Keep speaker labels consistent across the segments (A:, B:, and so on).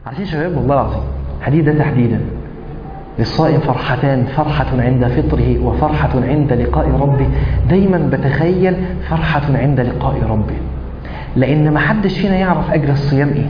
A: عارفين يا شباب والله العظيم الحديث ده تحديدا للصائم فرحتان فرحة عند فطره وفرحة عند لقاء ربه دايما بتخيل فرحة عند لقاء ربه لأن ما حدش فينا يعرف أجر الصيام إيه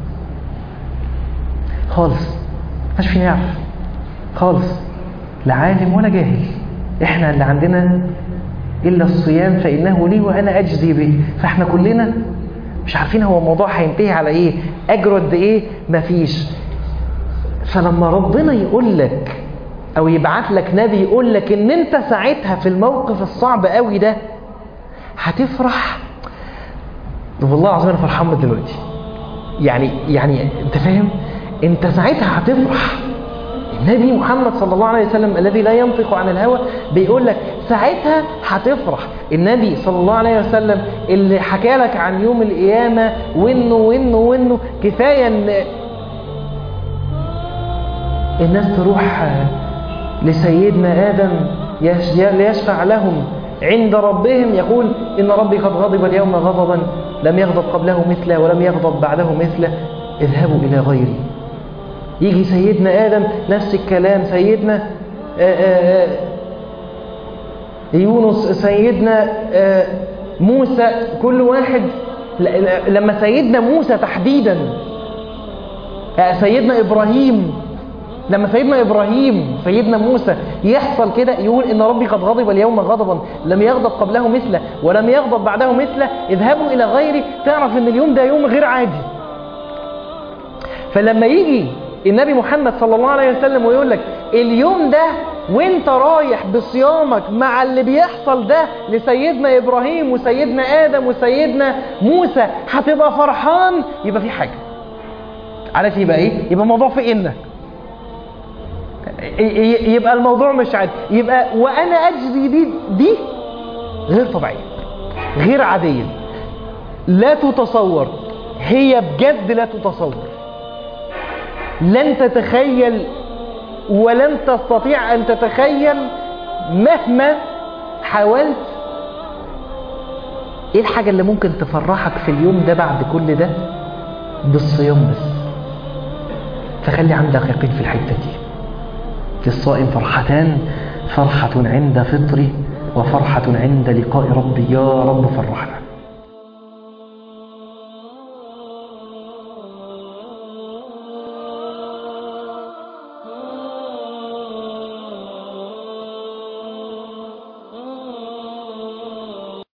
A: خالص مش فينا يعرف خالص لا عالم ولا جاهل احنا اللي عندنا إلا الصيام فإنه لي وأنا أجزي به فاحنا كلنا مش عارفين هو الموضوع هينتهي على إيه أجره قد إيه مفيش فلما ربنا يقول لك او يبعت لك نبي يقول لك ان انت ساعتها في الموقف الصعب قوي ده هتفرح والله العظيم انا فرحان من دلوقتي يعني يعني انت فاهم انت ساعتها هتفرح النبي محمد صلى الله عليه وسلم الذي لا ينطق عن الهوى بيقول لك ساعتها هتفرح النبي صلى الله عليه وسلم اللي حكى لك عن يوم القيامه وانه وانه وانه كفايه ان الناس تروح لسيدنا آدم ليشفع لهم عند ربهم يقول إن ربي قد غضب اليوم غضبا لم يغضب قبله مثله ولم يغضب بعده مثله اذهبوا إلى غيري يجي سيدنا آدم نفس الكلام سيدنا آآ آآ يونس سيدنا موسى كل واحد لما سيدنا موسى تحديدا سيدنا إبراهيم لما سيدنا إبراهيم سيدنا موسى يحصل كده يقول إن ربي قد غضب اليوم غضبا لم يغضب قبله مثله ولم يغضب بعده مثله اذهبوا إلى غيري تعرف إن اليوم ده يوم غير عادي فلما يجي النبي محمد صلى الله عليه وسلم ويقول لك اليوم ده وانت رايح بصيامك مع اللي بيحصل ده لسيدنا إبراهيم وسيدنا آدم وسيدنا موسى هتبقى فرحان يبقى في حاجة عارف يبقى ايه يبقى الموضوع في انك يبقى الموضوع مش عادي يبقى وانا اجزي دي دي غير طبيعيه غير عاديه لا تتصور هي بجد لا تتصور لن تتخيل ولن تستطيع ان تتخيل مهما حاولت ايه الحاجه اللي ممكن تفرحك في اليوم ده بعد كل ده بالصيام بس فخلي عندك يقين في الحته دي للصائم فرحتان فرحة عند فطري وفرحة عند لقاء ربي يا رب فرحنا